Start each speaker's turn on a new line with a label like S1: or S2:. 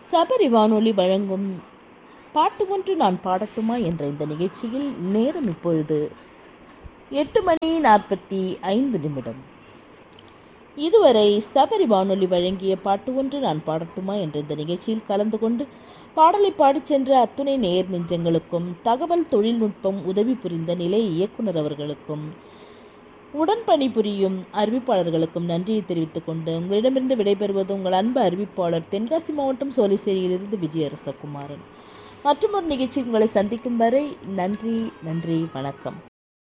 S1: சபரி வானொலி வழங்கும் பாட்டு ஒன்று நான் பாடட்டுமா என்ற இந்த நிகழ்ச்சியில் நேரம் இப்பொழுது எட்டு மணி நாற்பத்தி ஐந்து நிமிடம் இதுவரை சபரி வானொலி வழங்கிய பாட்டு ஒன்று நான் பாடட்டுமா என்ற இந்த நிகழ்ச்சியில் கலந்து கொண்டு பாடலை பாடிச் சென்ற அத்துணை நேர் நெஞ்சங்களுக்கும் தகவல் தொழில்நுட்பம் உதவி புரிந்த நிலைய இயக்குனர் அவர்களுக்கும் உடன் பணிபுரியும் அறிவிப்பாளர்களுக்கும் நன்றியை தெரிவித்துக் கொண்டு உங்களிடமிருந்து விடைபெறுவது உங்கள் அன்பு அறிவிப்பாளர் தென்காசி மாவட்டம் சோலைசேரியிலிருந்து விஜயரசகுமாரன் மற்றும் ஒரு நிகழ்ச்சி உங்களை சந்திக்கும் வரை நன்றி நன்றி வணக்கம்